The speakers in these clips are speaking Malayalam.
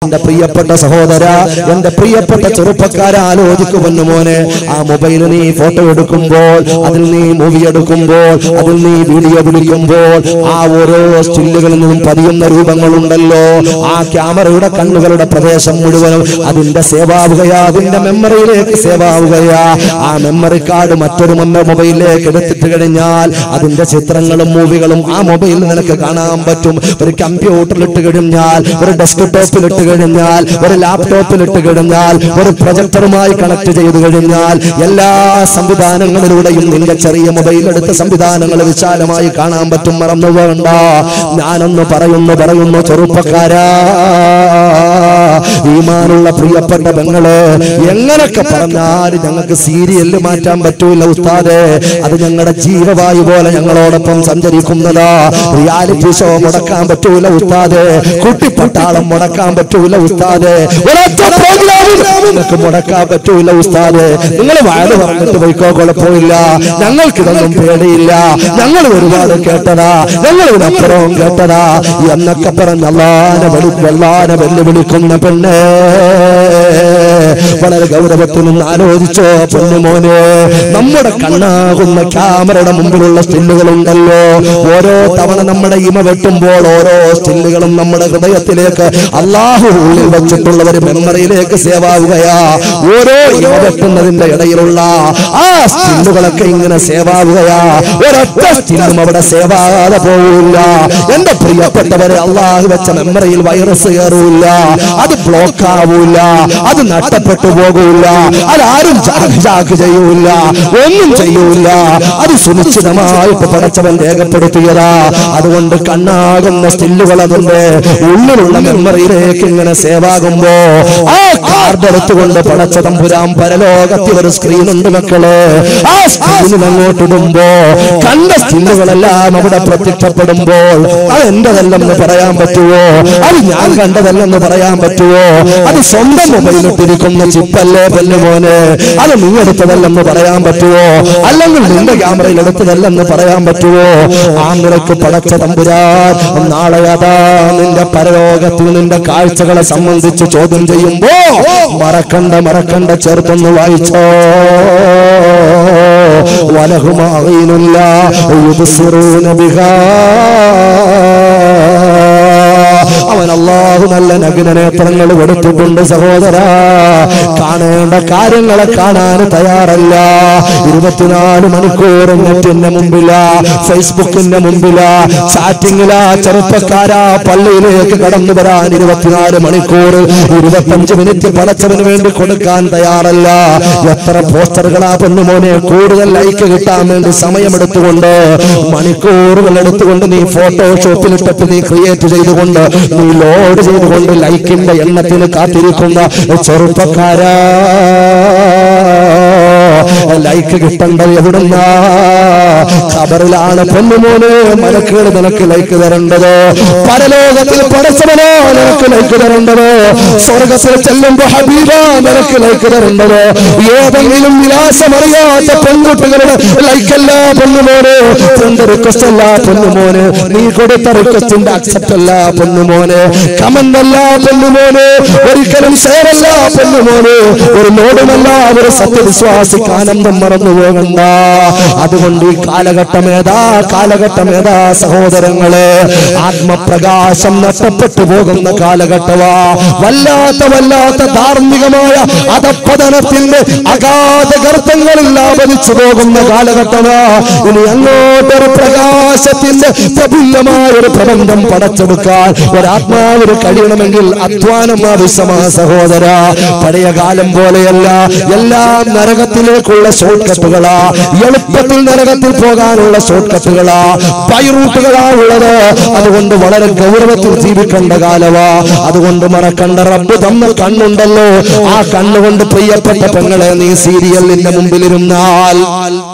എന്റെ പ്രിയപ്പെട്ട സഹോദര എന്റെ പ്രിയപ്പെട്ട ചെറുപ്പക്കാര ആലോചിക്കുമെന്ന് മോനെ ആ മൊബൈൽ നീ ഫോട്ടോ എടുക്കുമ്പോൾ അതിൽ നീ മൂവി എടുക്കുമ്പോൾ അതിൽ നീ വീഡിയോ പിടിക്കുമ്പോൾ ആ ഓരോ സ്റ്റില്ലുകളിൽ നിന്നും പതിയുന്ന രൂപങ്ങളുണ്ടല്ലോ ആ ക്യാമറയുടെ കണ്ണുകളുടെ പ്രദേശം മുഴുവനും അതിന്റെ സേവാവുകയാ അതിന്റെ മെമ്മറിയിലേക്ക് സേവാവുകയാ ആ മെമ്മറി കാർഡ് മറ്റൊരു മൊന്ന മൊബൈലിലേക്ക് എടുത്തിട്ട് കഴിഞ്ഞാൽ അതിന്റെ ചിത്രങ്ങളും മൂവികളും ആ മൊബൈലിൽ നിനക്ക് കാണാൻ പറ്റും ഒരു കമ്പ്യൂട്ടറിൽ ഇട്ട് കഴിഞ്ഞാൽ ഒരു ഡെസ്ക്ടോപ്പിൽ ഇട്ട് കഴിഞ്ഞാൽ ഒരു ലാപ്ടോപ്പിൽ ഇട്ട് കഴിഞ്ഞാൽ ഒരു പ്രൊജക്ടറുമായി കണക്ട് ചെയ്ത് കഴിഞ്ഞാൽ എല്ലാ സംവിധാനങ്ങളിലൂടെയും നിന്റെ ചെറിയ മൊബൈൽ എടുത്ത സംവിധാനങ്ങൾ വിശാലമായി കാണാൻ പറ്റും മറന്നു വേണ്ട ഞാനൊന്ന് പറയുന്നു പറയുന്നു ചെറുപ്പക്കാരാ ഈമാനുള്ള പ്രിയപ്പെട്ട പെങ്ങള് എങ്ങനൊക്കെ പറഞ്ഞാലും ഞങ്ങൾക്ക് സീരിയല് മാറ്റാൻ പറ്റൂല ഉസ്താദെ അത് ഞങ്ങളുടെ ജീവവായു പോലെ ഞങ്ങളോടൊപ്പം സഞ്ചരിക്കുന്നതാ റിയാലിറ്റി ഷോ മുടക്കാൻ പറ്റൂല ഉസ്താദെ കുട്ടിപ്പട്ടാളം മുടക്കാൻ പറ്റൂല ഉസ്താദെ ഒരൊറ്റ പ്രോഗ്രാമും നിങ്ങൾക്ക് മുടക്കാൻ പറ്റൂല ഉസ്താദെ നിങ്ങൾ വയത് പറഞ്ഞിട്ട് പോയിക്കോ കുഴപ്പമില്ല ഞങ്ങൾക്കിതൊന്നും പേടിയില്ല ഞങ്ങൾ ഒരുപാട് കേട്ടതാ ഞങ്ങൾ ഇതിനപ്പുറവും കേട്ടതാ എന്നൊക്കെ പറഞ്ഞ അള്ളാനെ വെളി വെള്ളാനെ വെല്ലുവിളിക്കുന്ന പെണ്ണേ വളരെ ഗൗരവത്തിനും ആലോചിച്ചോ പൊന്നുമോനെ നമ്മുടെ കണ്ണാകുന്ന ക്യാമറയുടെ മുമ്പിലുള്ള സ്റ്റില്ലുകളുണ്ടല്ലോ ഓരോ തവണ നമ്മുടെ ഇമ വെട്ടുമ്പോൾ ഓരോ സ്റ്റില്ലുകളും നമ്മുടെ ഹൃദയത്തിലേക്ക് അള്ളാഹു ഉള്ളിൽ വെച്ചിട്ടുള്ള ഒരു മെമ്മറിയിലേക്ക് സേവാവുകയാ ഓരോ ഇമ വെട്ടുന്നതിന്റെ ഇടയിലുള്ള ആ സ്റ്റില്ലുകളൊക്കെ ഇങ്ങനെ സേവാവുകയാ ഒരൊറ്റ സ്റ്റില്ലും അവിടെ സേവാകാതെ പോവില്ല എന്റെ പ്രിയപ്പെട്ടവരെ അള്ളാഹു വെച്ച മെമ്മറിയിൽ വൈറസ് കയറൂല അത് ബ്ലോക്ക് ആവൂല അത് നഷ്ടപ്പെട്ടു പോകൂല അതാരും ജാക്ക് ചെയ്യൂല ഒന്നും ചെയ്യൂല അത് സുനിശ്ചിതമായിട്ട് പടച്ചവൻ രേഖപ്പെടുത്തിയതാ അതുകൊണ്ട് കണ്ണാകുന്ന സ്റ്റില്ലുകൾ അതിന്റെ ഉള്ളിലുള്ള മെമ്മറിയിലേക്ക് ഇങ്ങനെ സേവാകുമ്പോ ആ കാർഡ് എടുത്തുകൊണ്ട് പടച്ച തമ്പുരാൻ പരലോകത്തിൽ ഒരു സ്ക്രീൻ ഉണ്ട് മക്കള് ആ സ്ക്രീനിൽ അങ്ങോട്ട് ഇടുമ്പോ കണ്ട സ്റ്റില്ലുകളെല്ലാം അവിടെ പ്രത്യക്ഷപ്പെടുമ്പോൾ അത് എന്റെതല്ലെന്ന് പറയാൻ പറ്റുമോ അത് ഞാൻ കണ്ടതല്ലെന്ന് പറയാൻ പറ്റുമോ അത് സ്വന്തം മൊബൈലിട്ടിരിക്കുന്ന ചിപ്പല്ലേ പെല്ലുമോനെ അത് നീ എടുത്തതല്ലെന്ന് പറയാൻ പറ്റുമോ അല്ലെങ്കിൽ നിന്റെ ക്യാമറയിൽ എടുത്തതല്ലെന്ന് പറയാൻ പറ്റുമോ ആ നിനക്ക് പടച്ച തമ്പുരാൻ നാളെ അതാ നിന്റെ പരലോകത്തിൽ നിന്റെ കാഴ്ചകളെ സംബന്ധിച്ച് ചോദ്യം ചെയ്യുമ്പോ മറക്കണ്ട മറക്കണ്ട ചേർത്തൊന്ന് വായിച്ചോ വലഹുമായില്ല അവൻ അള്ളാഹു നല്ല നഗ്നനേത്രങ്ങൾ കൊടുത്തിട്ടുണ്ട് സഹോദര കാണേണ്ട കാര്യങ്ങളെ കാണാൻ തയ്യാറല്ല ഇരുപത്തിനാല് മണിക്കൂർ നെറ്റിന്റെ മുമ്പില ഫേസ്ബുക്കിന്റെ മുമ്പില ചാറ്റിങ്ങില ചെറുപ്പക്കാരാ പള്ളിയിലേക്ക് കടന്നു വരാൻ ഇരുപത്തിനാല് മണിക്കൂർ ഇരുപത്തഞ്ച് മിനിറ്റ് പടച്ചവന് വേണ്ടി കൊടുക്കാൻ തയ്യാറല്ല എത്ര പോസ്റ്ററുകളാ പൊന്നുമോനെ കൂടുതൽ ലൈക്ക് കിട്ടാൻ വേണ്ടി സമയമെടുത്തുകൊണ്ട് മണിക്കൂറുകൾ എടുത്തുകൊണ്ട് നീ ഫോട്ടോഷോപ്പിൽ ഇട്ടിട്ട് നീ ക്രിയേറ്റ് ചെയ്തുകൊണ്ട് നീ ലോഡ് ചെയ്തുകൊണ്ട് ലൈക്കിന്റെ എണ്ണത്തിന് കാത്തിരിക്കുന്ന ചെറുപ്പക്കാരാ ലൈക്ക് കിട്ടേണ്ടത് എവിടുന്ന ഖബറിലാണ് പൊന്നുമോന് മലക്കുകൾ നിനക്ക് ലൈക്ക് തരേണ്ടത് പരലോകത്തിൽ പടച്ചവനോ നിനക്ക് ലൈക്ക് തരേണ്ടത് സ്വർഗത്തിൽ ചെല്ലുമ്പോ ഹബീബ നിനക്ക് ലൈക്ക് തരേണ്ടത് ഏതെങ്കിലും വിലാസമറിയാത്ത പെൺകുട്ടികളുടെ ലൈക്കല്ല പൊന്നുമോന് ഫ്രണ്ട് റിക്വസ്റ്റ് അല്ല പൊന്നുമോന് നീ കൊടുത്ത റിക്വസ്റ്റിന്റെ അക്സെപ്റ്റ് അല്ല പൊന്നുമോന് കമന്റ് അല്ല പൊന്നുമോന് ഒരിക്കലും ഷെയർ അല്ല പൊന്നുമോന് ഒരു ലോഡുമല്ല ഒരു സത്യവിശ്വാസിക്ക് ആനന്ദം മറന്നു പോകണ്ട അതുകൊണ്ട് ഈ കാലഘട്ടം ഏതാ കാലഘട്ടം ഏതാ സഹോദരങ്ങളെ ആത്മപ്രകാശം നഷ്ടപ്പെട്ടു പോകുന്ന കാലഘട്ടമാ വല്ലാത്ത വല്ലാത്ത ധാർമ്മികമായ അധപ്പതനത്തിന്റെ അഗാധ ഗർത്തങ്ങളിൽ ആവരിച്ചു പോകുന്ന കാലഘട്ടമാ ഇനി അങ്ങോട്ടൊരു പ്രകാശത്തിന്റെ പ്രഫുല്ലമായ ഒരു പ്രബന്ധം പടച്ചെടുക്കാൻ ഒരാത്മാവിന് കഴിയണമെങ്കിൽ അധ്വാനം ആവശ്യമാ സഹോദര പഴയ കാലം പോലെയല്ല എല്ലാം നരകത്തിലേക്കുള്ള ഷോർട്ട് കട്ടുകളാ എളുപ്പത്തിൽ നരകത്തിൽ പോകാനുള്ള ഷോർട്ട് കട്ടുകളാ ബൈറൂട്ടുകളാ ഉള്ളത് അതുകൊണ്ട് വളരെ ഗൗരവത്തിൽ ജീവിക്കേണ്ട കാലവാ അതുകൊണ്ട് മറക്കണ്ട റബ്ബ് തന്ന കണ്ണുണ്ടല്ലോ ആ കണ്ണുകൊണ്ട് പ്രിയപ്പെട്ട പെങ്ങളെ നീ സീരിയലിന്റെ മുമ്പിലിരുന്നാൽ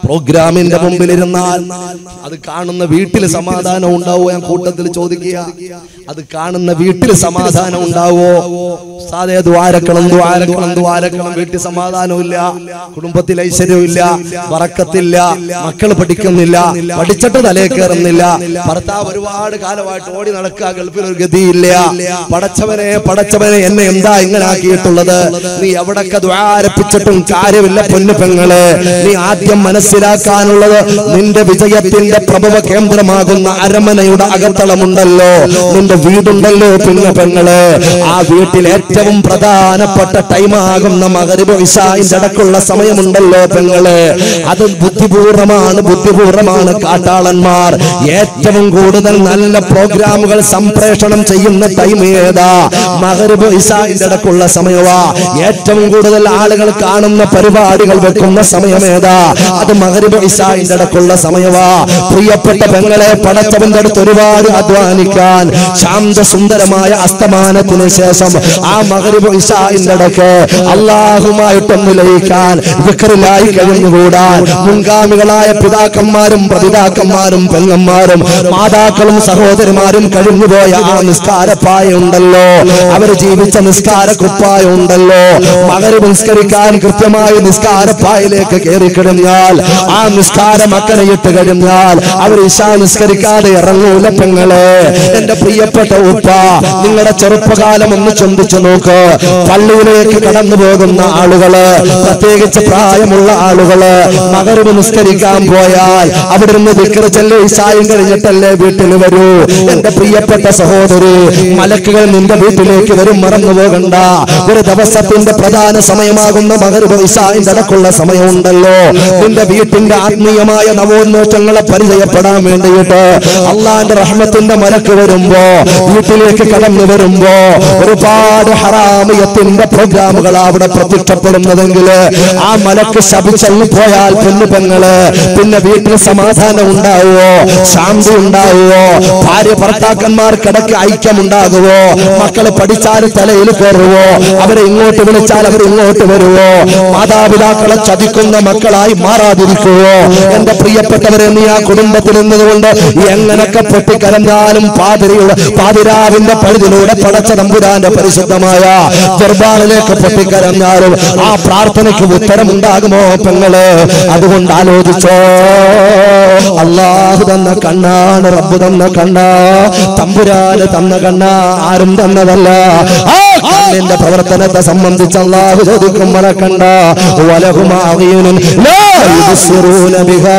പ്രോഗ്രാമിന്റെ മുമ്പിൽ ഇരുന്നാൽ അത് കാണുന്ന വീട്ടിൽ സമാധാനം ഉണ്ടാവോ ഞാൻ കൂട്ടത്തിൽ ചോദിക്കുക അത് കാണുന്ന വീട്ടിൽ സമാധാനം ഉണ്ടാവോ സാധേ ദ്വാരക്കണം ദ്വാരക്കണം ദ്വാരക്കണം വീട്ടിൽ സമാധാനമില്ല കുടുംബത്തിൽ ഐശ്വര്യമില്ല വറക്കത്തില്ല മക്കൾ പഠിക്കുന്നില്ല പഠിച്ചിട്ട് തലേ കയറുന്നില്ല ഭർത്താവ് ഒരുപാട് കാലമായിട്ട് ഓടി നടക്കുക ഗൾഫിൽ ഒരു ഗതിയില്ല പടച്ചവനെ പടച്ചവനെ എന്നെ എന്താ ഇങ്ങനെ ആക്കിയിട്ടുള്ളത് നീ എവിടൊക്കെ ദ്വാരപ്പിച്ചിട്ടും കാര്യമില്ല പൊന്നു പെങ്ങള് നീ ആദ്യം മനസ്സിലാക്കാനുള്ളത് നിന്റെ വിജയത്തിന്റെ പ്രഭവ കേന്ദ്രമാകുന്ന അരമനയുടെ അകത്തളമുണ്ടല്ലോ നിന്റെ വീടുണ്ടല്ലോ പിന്നെ പെങ്ങള് ആ വീട്ടിൽ ഏറ്റവും പ്രധാനപ്പെട്ട ടൈമാകുന്ന മകരിബ് ഇഷായിന്റെ അടക്കുള്ള സമയമുണ്ടല്ലോ പെങ്ങള് അത് ബുദ്ധിപൂർവമാണ് ബുദ്ധിപൂർവമാണ് കാട്ടാളന്മാർ ഏറ്റവും കൂടുതൽ നല്ല പ്രോഗ്രാമുകൾ സംപ്രേഷണം ചെയ്യുന്ന ടൈം ഏതാ മകരിബ് ഇഷായിന്റെ അടക്കുള്ള സമയമാ ഏറ്റവും കൂടുതൽ ആളുകൾ കാണുന്ന പരിപാടികൾ വെക്കുന്ന സമയമേതാ അത് മകരിബ് ഇഷായിന്റെ അടക്കുള്ള സമയമാ പ്രിയപ്പെട്ട പെങ്ങളെ പടച്ചവന്റെ അടുത്ത് ഒരുപാട് അധ്വാനിക്കാൻ ശാന്ത സുന്ദരമായ അസ്തമാനത്തിന് ശേഷം ആ മകരിബ് ഇഷായിന്റെ അടക്ക് അള്ളാഹുമായിട്ടൊന്ന് ലയിക്കാൻ വിക്രിലായി കഴിഞ്ഞുകൂടാൻ മുൻഗാമികളായ പിതാക്കന്മാരും പ്രതിതാക്കന്മാരും പെങ്ങന്മാരും മാതാക്കളും സഹോദരിമാരും കഴിഞ്ഞുപോയ ആ നിസ്കാരപ്പായ ഉണ്ടല്ലോ അവർ ജീവിച്ച നിസ്കാര കുപ്പായ ഉണ്ടല്ലോ മകര് നിസ്കരിക്കാൻ കൃത്യമായി നിസ്കാരപ്പായയിലേക്ക് കയറി കഴിഞ്ഞാൽ ആ നിസ്കാരം അക്കരയിട്ട് കഴിഞ്ഞാൽ അവർ ഇശാ നിസ്കരിക്കാതെ ഇറങ്ങൂല പെങ്ങളെ എന്റെ പ്രിയപ്പെട്ട ഉപ്പ നിങ്ങളുടെ ചെറുപ്പകാലം ഒന്ന് ചിന്തിച്ചു നോക്ക് പള്ളിയിലേക്ക് കടന്നു പോകുന്ന ആളുകള് പ്രത്യേകിച്ച് പ്രായമുള്ള ആളുകള് മകരവ് നിസ്കരിക്കാൻ പോയാൽ അവിടെ നിന്ന് വിക്ര ചെല്ലു ഇശായും കഴിഞ്ഞിട്ടല്ലേ വീട്ടിൽ വരൂ എന്റെ പ്രിയപ്പെട്ട സഹോദരി മലക്കുകൾ നിന്റെ വീട്ടിലേക്ക് വരും മറന്നു പോകണ്ട ഒരു ദിവസത്തിന്റെ പ്രധാന സമയമാകുന്ന മകരവ് ഇശായിന്റെ അടക്കുള്ള സമയമുണ്ടല്ലോ നിന്റെ വീട്ടിന്റെ ആത്മീയമായ നവോന്മേഷങ്ങളെ പരിചയപ്പെടാൻ വേണ്ടിയിട്ട് അള്ളാന്റെ റഹ്മത്തിന്റെ മലക്ക് വരുമ്പോ വീട്ടിലേക്ക് കടന്നു വരുമ്പോ ഒരുപാട് ഹറാമിയത്തിന്റെ പ്രോഗ്രാമുകൾ അവിടെ പ്രത്യക്ഷപ്പെടുന്നതെങ്കിൽ ആ മലക്ക് ശപിച്ചങ്ങ് പോയാൽ പെണ്ണു പെങ്ങള് പിന്നെ വീട്ടിൽ സമാധാനം ഉണ്ടാവുമോ ശാന്തി ഉണ്ടാവുമോ ഭാര്യ ഭർത്താക്കന്മാർക്കിടയ്ക്ക് ഐക്യമുണ്ടാകുമോ മക്കള് പഠിച്ചാൽ തലയിൽ കയറുവോ അവരെ ഇങ്ങോട്ട് വിളിച്ചാൽ അവർ ഇങ്ങോട്ട് വരുവോ മാതാപിതാക്കളെ ചതിക്കുന്ന മക്കളായി മാറാതിരിക്കുവോ എന്റെ പ്രിയപ്പെട്ടവരെ നീ ആ കുടുംബത്തിൽ നിന്നുകൊണ്ട് എങ്ങനൊക്കെ പൊട്ടിക്കരഞ്ഞാലും പാതിരിയുടെ പാതിരാവിന്റെ പഴുതിലൂടെ പടച്ച തമ്പുരാന്റെ പരിശുദ്ധമായ ദർബാറിലേക്ക് പൊട്ടിക്കരഞ്ഞാലും ആ പ്രാർത്ഥനയ്ക്ക് ഉത്തരമുണ്ടാകുമോ പെങ്ങള് അതുകൊണ്ട് ആലോചിച്ചോ അള്ളാഹു തന്ന കണ്ണാണ് റബ്ബ് തന്ന കണ്ണ തമ്പുരാന് തന്ന കണ്ണ ആരും തന്നതല്ല ആ കണ്ണിന്റെ പ്രവർത്തനത്തെ സംബന്ധിച്ച് അള്ളാഹു ചോദിക്കും മറക്കണ്ട വലഹുമാവിയനും ലാ യുബ്സിറൂന ബിഹാ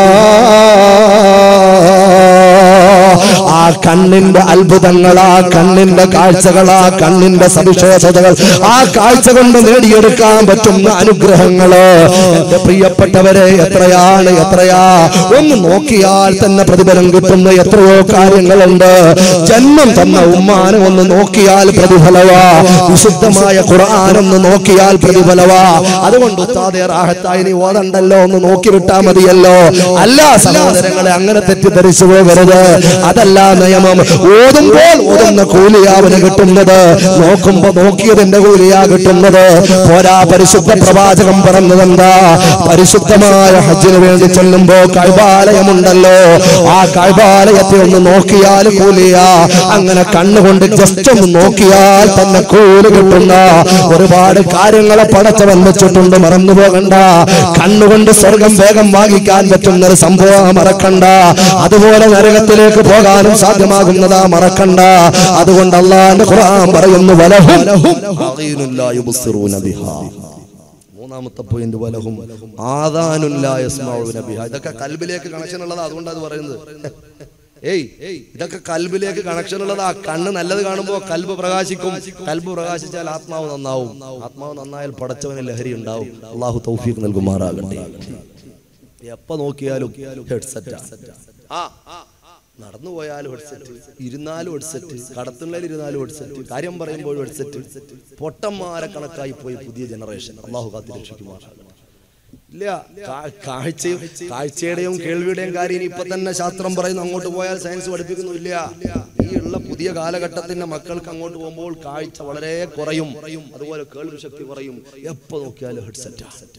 ആ കണ്ണിന്റെ അത്ഭുതങ്ങൾ ആ കണ്ണിന്റെ കാഴ്ചകൾ ആ കണ്ണിന്റെ സവിശേഷതകൾ ആ കാഴ്ച കൊണ്ട് നേടിയെടുക്കാൻ പറ്റുന്ന അനുഗ്രഹങ്ങള് എന്റെ പ്രിയപ്പെട്ടവരെ എത്രയാണ് എത്രയാ ഒന്ന് നോക്കിയാൽ തന്നെ പ്രതിഫലം കിട്ടുന്ന എത്രയോ കാര്യങ്ങളുണ്ട് ജന്മം തന്ന ഉമ്മാനെ ഒന്ന് നോക്കിയാൽ പ്രതിഫലവാ വിശുദ്ധമായ ഖുർആാനൊന്ന് നോക്കിയാൽ പ്രതിഫലവാ അതുകൊണ്ട് ഉസ്താദെ റാഹത്തായി നീ ഓതണ്ടല്ലോ ഒന്ന് നോക്കി വിട്ടാ മതിയല്ലോ അല്ല സഹോദരങ്ങളെ അങ്ങനെ തെറ്റിദ്ധരിച്ചു പോകരുത് അതല്ല നിയമം ഓതുമ്പോൾ ഓതുന്ന കൂലിയാവന് കിട്ടുന്നത് നോക്കുമ്പോ നോക്കിയതിന്റെ കൂലിയാ കിട്ടുന്നത് പോരാ പരിശുദ്ധ പ്രവാചകം പറഞ്ഞതെന്താ പരിശുദ്ധമായ ഹജ്ജിന് വേണ്ടി ചെല്ലുമ്പോ കൈബാലയമുണ്ടല്ലോ ആ കൈബാലയത്തെ ഒന്ന് നോക്കിയാൽ കൂലിയാ അങ്ങനെ കണ്ണുകൊണ്ട് ജസ്റ്റ് ഒന്ന് നോക്കിയാൽ തന്നെ കൂലി കിട്ടുന്ന ഒരുപാട് കാര്യങ്ങളെ പടച്ചവൻ വെച്ചിട്ടുണ്ട് മറന്നു പോകണ്ട കണ്ണുകൊണ്ട് സ്വർഗം വേഗം വാങ്ങിക്കാൻ പറ്റുന്ന ഒരു സംഭവം മറക്കണ്ട അതുപോലെ നരകത്തിലേക്ക് പോകാനും സാധ്യമാകുന്നതാ മറക്കണ്ട അതുകൊണ്ട് അള്ളാന്റെ ഖുർആൻ പറയുന്നു വലഹും അഗീനുൻ ലാ യുബ്സിറൂന ബിഹാ. മൂന്നാമത്തെ പോയിന്റ് വലഹും ആദാനുൻ ലാ യസ്മഊന ബിഹാ. ഇതൊക്കെ കൽബിലേക്ക് കണക്ഷൻ ഉള്ളതാ അതുകൊണ്ട് അത് പറയുന്നത് ഏയ് ഇതൊക്കെ കൽബിലേക്ക് കണക്ഷൻ ഉള്ളതാ കണ്ണ് നല്ലത് കാണുമ്പോ കൽബ് പ്രകാശിക്കും കൽബ് പ്രകാശിച്ചാൽ ആത്മാവ് നന്നാവും ആത്മാവ് നന്നായാൽ പടച്ചവന് ലഹരി ഉണ്ടാവും അള്ളാഹു തൗഫീഖ് നൽകുമാറാകട്ടെ എപ്പോ നോക്കിയാലും ഹെഡ്സെറ്റാ ആ നടന്നു പോയാലും ഹെഡ്സെറ്റ് ഇരുന്നാലും ഹെഡ്സെറ്റ് കടത്തുള്ളിൽ ഇരുന്നാലും ഹെഡ്സെറ്റ് കാര്യം പറയുമ്പോൾ ഹെഡ്സെറ്റ് പൊട്ടന്മാരെ കണക്കായി പോയി പുതിയ ജനറേഷൻ അള്ളാഹു കാത്തി രക്ഷിക്കുമാറാകട്ടെ ഇല്ല കാ- കാഴ്ചയും കാഴ്ചയുടെയും കേൾവിയുടെയും കാര്യം ഇനി ഇപ്പൊ തന്നെ ശാസ്ത്രം പറയുന്നു അങ്ങോട്ട് പോയാൽ സയൻസ് പഠിപ്പിക്കുന്നില്ല ഈ ഉള്ള പുതിയ കാലഘട്ടത്തിന്റെ മക്കൾക്ക് അങ്ങോട്ട് പോകുമ്പോൾ കാഴ്ച വളരെ കുറയും അതുപോലെ കേൾവി ശക്തി കുറയും എപ്പോ നോക്കിയാലും ഹെഡ്സെറ്റാ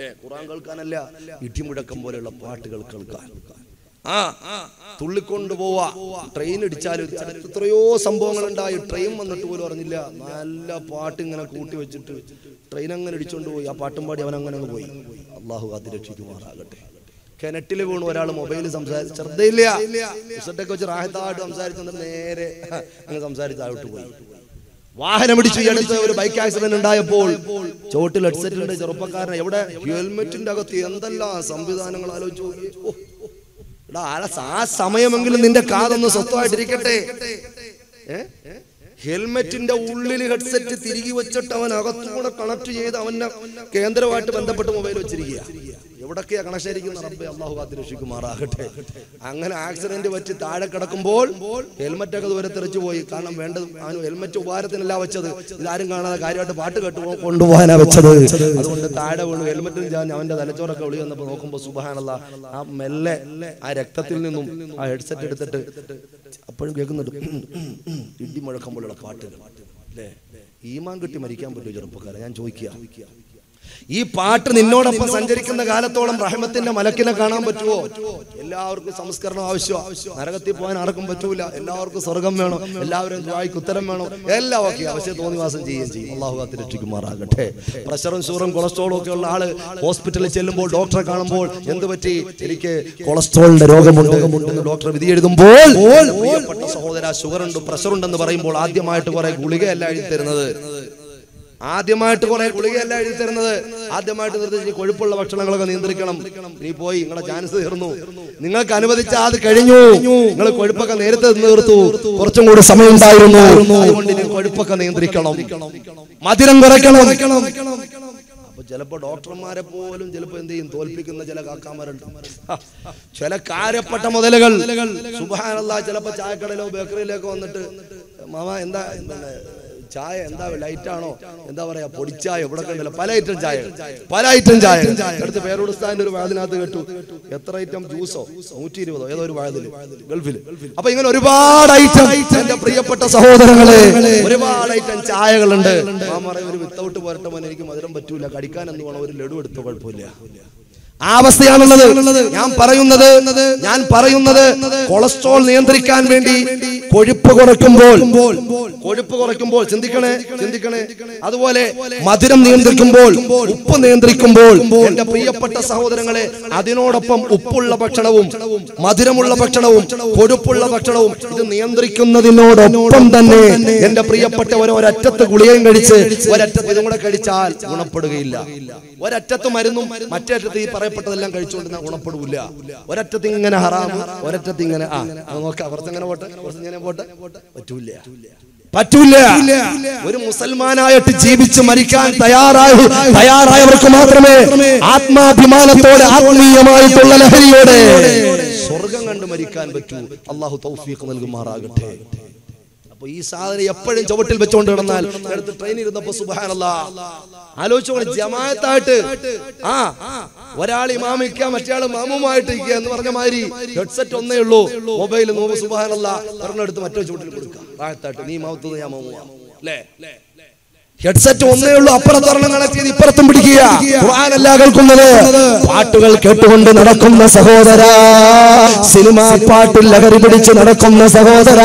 ഏ, ഖുറാൻ കേൾക്കാനല്ല ഇടിമുഴക്കം പോലെയുള്ള പാട്ടുകൾ കേൾക്കാൻ ആ തുള്ളിക്കൊണ്ട് പോവാ ട്രെയിൻ ഇടിച്ചാലും എത്രയോ സംഭവങ്ങൾ ഉണ്ടായി ട്രെയിൻ വന്നിട്ട് പോലും അറിഞ്ഞില്ല നല്ല പാട്ട് ഇങ്ങനെ കൂട്ടി വെച്ചിട്ട് ട്രെയിൻ അങ്ങനെ ഇടിച്ചോണ്ട് പോയി ആ പാട്ടും പാടി അവൻ അങ്ങനെ അങ്ങ് പോയി അള്ളാഹു അത് രക്ഷിക്കുമാറാകട്ടെ കിണറ്റിൽ വീണു ഒരാൾ മൊബൈൽ സംസാരിച്ച് ശ്രദ്ധയില്ല റിസൾട്ടൊക്കെ വെച്ച് റാഹത്തായിട്ട് സംസാരിച്ചു നേരെ അങ്ങ് സംസാരിച്ച് താഴോട്ട് പോയി വാഹനം ഇടിച്ചു ഈ അടുത്ത് ഒരു ബൈക്ക് ആക്സിഡന്റ് ഉണ്ടായപ്പോൾ ചോട്ടിൽ ഹെഡ്സെറ്റിലുണ്ട് ചെറുപ്പക്കാരൻ എവിടെ ഹെൽമെറ്റിന്റെ അകത്ത് എന്തെല്ലാം സംവിധാനങ്ങൾ ആലോചിച്ചു നോക്കിയേ. ഓ, എടാ ആ- ആ സമയമെങ്കിലും നിന്റെ കാതൊന്ന് സ്വസ്ഥമായിട്ടിരിക്കട്ടെ ഏ? ഹെൽമെറ്റിന്റെ ഉള്ളിൽ ഹെഡ്സെറ്റ് തിരികെ വെച്ചിട്ട് അവൻ അകത്തുകൂടെ കണക്ട് ചെയ്ത് അവന്റെ കേന്ദ്രമായിട്ട് ബന്ധപ്പെട്ട് മൊബൈൽ വെച്ചിരിക്കുക എവിടൊക്കെയാ കണക്ഷൻ ഇരിക്കുന്ന റബ്ബെ അള്ളാഹു കാത്തി രക്ഷിക്കുമാറാകട്ടെ അങ്ങനെ ആക്സിഡന്റ് പറ്റി താഴെ കിടക്കുമ്പോൾ ഹെൽമെറ്റ് ഒക്കെ ദൂരെ തെറിച്ചു പോയി കാരണം വേണ്ടത് അവന് ഹെൽമെറ്റ് ഉപകാരത്തിനല്ല വെച്ചത് ഇതാരും കാണാതെ കാര്യമായിട്ട് പാട്ട് കേട്ട് പോ- കൊണ്ടുപോകാനാ വെച്ചത് അതുകൊണ്ട് താഴെ വീണ് ഹെൽമെറ്റും ഞാൻ അവന്റെ തലച്ചോറൊക്കെ വിളി വന്നപ്പോൾ നോക്കുമ്പോൾ സുബഹാനല്ല ആ മെല്ലെ ആ രക്തത്തിൽ നിന്നും ആ ഹെഡ്സെറ്റ് എടുത്തിട്ട് അപ്പോഴും കേൾക്കുന്നുണ്ട് ഇടി മുഴക്കം പോലുള്ള പാട്ടുകൾ അല്ലേ ഈമാൻ കിട്ടി മരിക്കാൻ പറ്റുമോ ചെറുപ്പക്കാരെ ഞാൻ ചോദിക്കുക ഈ പാട്ട് നിന്നോടൊപ്പം സഞ്ചരിക്കുന്ന കാലത്തോളം റഹ്മത്തിന്റെ മലക്കിനെ കാണാൻ പറ്റുമോ എല്ലാവർക്കും സംസ്കരണം ആവശ്യമാണ് നരകത്തിൽ പോകാൻ ആർക്കും പറ്റൂല എല്ലാവർക്കും സ്വർഗം വേണം എല്ലാവരും ദ്വായ്ക്ക് ഉത്തരം വേണം എല്ലാം ഓക്കെ പക്ഷേ തോന്നിവാസം ചെയ്യുകയും ചെയ്യും അള്ളാഹു കാത്തി രക്ഷിക്കുമാറാകട്ടെ പ്രഷറും ഷുഗറും കൊളസ്ട്രോളും ഒക്കെ ഉള്ള ആള് ഹോസ്പിറ്റലിൽ ചെല്ലുമ്പോൾ ഡോക്ടറെ കാണുമ്പോൾ എന്ത് പറ്റി എനിക്ക് കൊളസ്ട്രോളിന്റെ രോഗമുണ്ട് എന്ന് ഡോക്ടർ വിധി എഴുതുമ്പോൾ പ്രിയപ്പെട്ട സഹോദര ഷുഗർ ഉണ്ട് പ്രഷർ ഉണ്ടെന്ന് പറയുമ്പോൾ ആദ്യമായിട്ട് കുറെ ഗുളികയല്ല എഴുതി തരുന്നത് ആദ്യമായിട്ട് കുറെ ഗുളികയല്ല എഴുതി തരുന്നത് ആദ്യമായിട്ട് നിർദ്ദേശിച്ച് കൊഴുപ്പുള്ള ഭക്ഷണങ്ങളൊക്കെ നിയന്ത്രിക്കണം നീ പോയി നിങ്ങളെ ചാൻസ് തീർന്നു നിങ്ങൾക്ക് അനുവദിച്ച അത് കഴിഞ്ഞു നിങ്ങൾ കൊഴുപ്പൊക്കെ നേരത്തെ തീർത്തു കുറച്ചും കൂടി സമയം ഉണ്ടായിരുന്നു അതുകൊണ്ട് ഇനി കൊഴുപ്പൊക്കെ നിയന്ത്രിക്കണം മധുരം കുറയ്ക്കണം അപ്പൊ ചിലപ്പോ ഡോക്ടർമാരെ പോലും ചിലപ്പോ എന്ത് ചെയ്യും തോൽപ്പിക്കുന്ന ചില കാക്കാമാരുണ്ട് ഹ, ചില കാര്യപ്പെട്ട മുതലുകൾ സുബാനല്ല ചിലപ്പോ ചായക്കടയിലോ ബേക്കറിയിലേക്കോ വന്നിട്ട് മാമ എന്താ പിന്നെ ചായ എന്താ ലൈറ്റ് ആണോ എന്താ പറയാ പൊടിച്ചായ ഇവിടെ കണ്ടല്ലോ പല ഐറ്റം ചായ പല ഐറ്റം ചായ അടുത്ത് പേരോടുസ്ഥാന്റെ ഒരു വാതിനകത്ത് കേട്ടു എത്ര ഐറ്റം ജ്യൂസോ നൂറ്റി ഇരുപതോ ഏതോ ഒരു വാതില് ഗൾഫിൽ അപ്പൊ ഇങ്ങനെ ഒരുപാട് ഐറ്റം എന്റെ പ്രിയപ്പെട്ട സഹോദരങ്ങളെ ഒരുപാട് ഐറ്റം ചായകളുണ്ട് മാമ പറയും ഒരു വിത്തൗട്ട് പോരട്ടെ മോനെ എനിക്ക് മധുരം പറ്റൂല കടിക്കാൻ എന്ന് വേണം ഒരു ലഡു എടുത്തോ കുഴപ്പമില്ല ആ അവസ്ഥയാണുള്ളത് ഞാൻ പറയുന്നത് ഞാൻ പറയുന്നത് കൊളസ്ട്രോൾ നിയന്ത്രിക്കാൻ വേണ്ടി കൊഴുപ്പ് കുറയ്ക്കുമ്പോൾ കൊഴുപ്പ് കുറയ്ക്കുമ്പോൾ ചിന്തിക്കണേ ചിന്തിക്കണേ അതുപോലെ മധുരം നിയന്ത്രിക്കുമ്പോൾ ഉപ്പ് നിയന്ത്രിക്കുമ്പോൾ എന്റെ പ്രിയപ്പെട്ട സഹോദരങ്ങളെ അതിനോടൊപ്പം ഉപ്പുള്ള ഭക്ഷണവും മധുരമുള്ള ഭക്ഷണവും കൊഴുപ്പുള്ള ഭക്ഷണവും ഇത് നിയന്ത്രിക്കുന്നതിനോടൊപ്പം തന്നെ എന്റെ പ്രിയപ്പെട്ട ഒരൊറ്റത്ത് ഗുളികയും കഴിച്ച് ഒരറ്റത്ത് ഇതും കൂടെ കഴിച്ചാൽ ഗുണപ്പെടുകയില്ല ഒരറ്റത്ത് മരുന്നും മറ്റേ അറ്റത്ത് ഈ പറയപ്പെട്ടതെല്ലാം കഴിച്ചുകൊണ്ട് ഗുണപ്പെടൂല ഒരറ്റത്ത് ഇങ്ങനെ ഹറാം ഒരറ്റത്ത് ഇങ്ങനെ ആ അത് നോക്കാം കുറച്ചങ്ങനെ പോട്ടെ കുറച്ചിങ്ങനെ പോട്ടെ പറ്റൂല പറ്റൂല ഒരു മുസൽമാനായിട്ട് ജീവിച്ച് മരിക്കാൻ തയ്യാറായ തയ്യാറായവർക്ക് മാത്രമേ ആത്മാഭിമാനത്തോടെ ആത്മീയമായിട്ടുള്ള ലഹരിയോടെ സ്വർഗം കണ്ട് മരിക്കാൻ പറ്റൂ അള്ളാഹു തൗഫീഖ് നൽകുമാറാകട്ടെ അപ്പൊ ഈ സാധനം എപ്പോഴും ചുവട്ടിൽ വെച്ചോണ്ട് കിടന്നാൽ അടുത്ത് ട്രെയിനിൽ ഇരുന്നപ്പോ സുബാനല്ല ആലോചിച്ചോളെ ജമാഅത്തായിട്ട് ആ ഒരാൾ ഇമാമിക്ക മറ്റേ മാമുമായിട്ട് ഇരിക്കുക എന്ന് പറഞ്ഞ മാതിരി ഹെഡ്സെറ്റ് ഒന്നേ ഉള്ളൂ മൊബൈൽ നോമ്പ് സുബാനല്ല ഒരെണ്ണെടുത്ത് മറ്റേ ചുവട്ടിൽ കൊടുക്കുക റാഹത്തായിട്ട് നീ മാമത്ത് ഞാൻ മാമുവാ അല്ലേ ഹെഡ്സെറ്റ് ഒന്നേ ഉള്ളൂ അപ്പുറത്തൊരെണ്ണം കണക്ട് ചെയ്ത് ഇപ്പുറത്തും പിടിക്കുക ഖുർആനല്ല കേൾക്കുന്നത് പാട്ടുകൾ കേട്ടുകൊണ്ട് നടക്കുന്ന സഹോദര സിനിമാ പാട്ടിൽ ലഹരി പിടിച്ച് നടക്കുന്ന സഹോദര